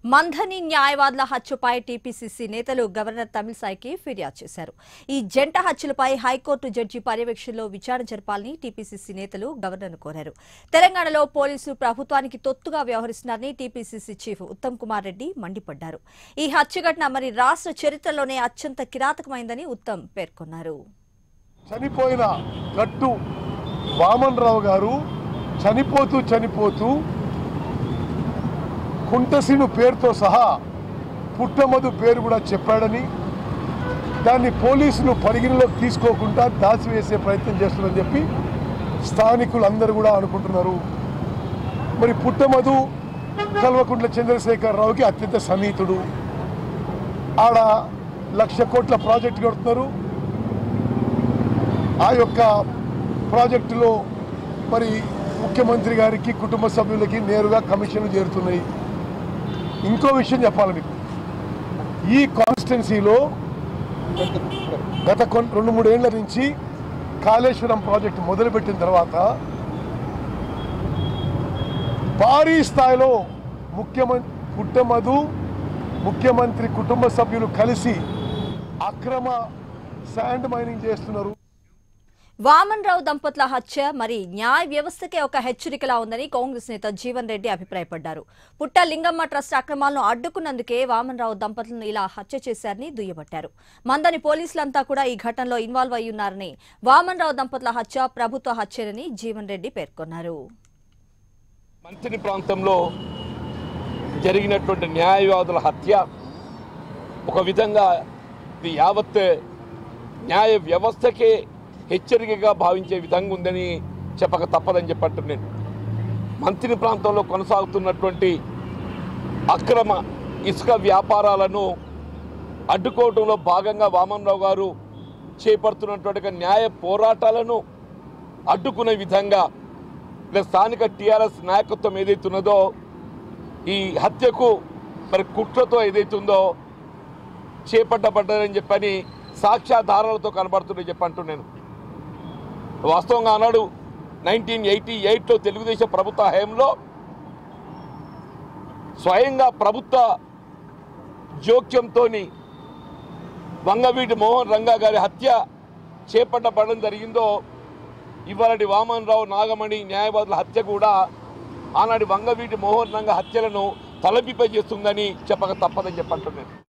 మంథని న్యాయవాదుల హత్యపై టీపీసీసీ నేతలు గవర్నర్ తమిళసాయికి ఫిర్యాదు చేశారు ఈ జంట హత్యలపై హైకోర్టు జడ్జి పర్యవేక్షణలో విచారణ జరపాలని టీపీసీసీ నేతలు గవర్నర్ను కోరారు తెలంగాణలో పోలీసులు ప్రభుత్వానికి తొత్తుగా వ్యవహరిస్తున్నారని టీపీసీసీ చీఫ్ ఉత్తమ్ కుమార్ రెడ్డి మండిపడ్డారు ఈ హత్య ఘటన మరి రాష్ట్ర చరిత్రలోనే అత్యంత కిరాతకమైందని ఉత్తమ్ పేర్కొన్నారు చనిపోయిన గట్టు వామన్ రావు గారు చనిపోతూ చనిపోతూ కుంటసిను పేరుతో సహా పుట్టమధు పేరు కూడా చెప్పాడని దాన్ని పోలీసులు పరిగణలోకి తీసుకోకుండా దాచివేసే ప్రయత్నం చేస్తున్నారని చెప్పి స్థానికులందరూ కూడా అనుకుంటున్నారు మరి పుట్టమధు కల్వకుంట్ల చంద్రశేఖర్ రావుకి అత్యంత సన్నిహితుడు ఆడ లక్ష కోట్ల ప్రాజెక్టు కడుతున్నారు ఆ యొక్క ప్రాజెక్టులో మరి ముఖ్యమంత్రి గారికి కుటుంబ సభ్యులకి నేరుగా కమిషన్లు చేరుతున్నాయి ఇంకో విషయం చెప్పాలి మీకు ఈ కాన్స్టిట్యున్సీలో గత కొన్ రెండు మూడేళ్ల నుంచి కాళేశ్వరం ప్రాజెక్టు మొదలుపెట్టిన తర్వాత భారీ స్థాయిలో ముఖ్యమంత్రి పుట్టమధు ముఖ్యమంత్రి కుటుంబ సభ్యులు కలిసి అక్రమ శాండ్ మైనింగ్ చేస్తున్నారు వామన్ రావు దంపతుల హత్య మరి న్యాయ వ్యవస్థకే ఒక హెచ్చరికలా ఉందని కాంగ్రెస్ నేత జీవన్ రెడ్డి అభిప్రాయపడ్డారు పుట్ట లింగమ్మ ట్రస్ట్ అక్రమాలను అడ్డుకున్నందుకే వామన్ రావు దంపతులను ఇలా హత్య చేశారని దుయ్యబట్టారు మందని పోలీసులంతా కూడా ఈ ఘటనలో ఇన్వాల్వ్ అయి ఉన్నారని వామన్ రావు దంపతుల హత్య ప్రభుత్వ హత్యనని జీవన్ రెడ్డి పేర్కొన్నారు మంత్రి ప్రాంతంలో జరిగినటువంటి న్యాయవాదుల హత్య ఒక విధంగా ఇది యావత్ న్యాయ వ్యవస్థకే హెచ్చరికగా భావించే విధంగా ఉందని చెప్పక తప్పదని చెప్పట్టు నేను మంత్రి ప్రాంతంలో కొనసాగుతున్నటువంటి అక్రమ ఇసుక వ్యాపారాలను అడ్డుకోవడంలో భాగంగా వామన్రావు గారు చేపడుతున్నటువంటి న్యాయ పోరాటాలను అడ్డుకునే విధంగా ఇలా స్థానిక టీఆర్ఎస్ నాయకత్వం ఏదైతే ఉన్నదో ఈ హత్యకు మరి కుట్రతో ఏదైతే ఉందో చేపట్టబడ్డదని చెప్పని సాక్ష్యాధారాలతో కనబడుతుందని చెప్పంటూ నేను వాస్తవంగా ఆనాడు నైన్టీన్ ఎయిటీ ఎయిట్లో తెలుగుదేశం ప్రభుత్వ హయాంలో స్వయంగా ప్రభుత్వ జోక్యంతో వంగవీటి మోహన్ రంగా గారి హత్య చేపట్టబడడం జరిగిందో ఇవాళటి వామన్ రావు నాగమణి న్యాయవాదుల హత్య కూడా ఆనాటి వంగవీటి మోహన్ రంగ హత్యలను తలపిపై చేస్తుందని చెప్పక తప్పదని చెప్పంటున్నాను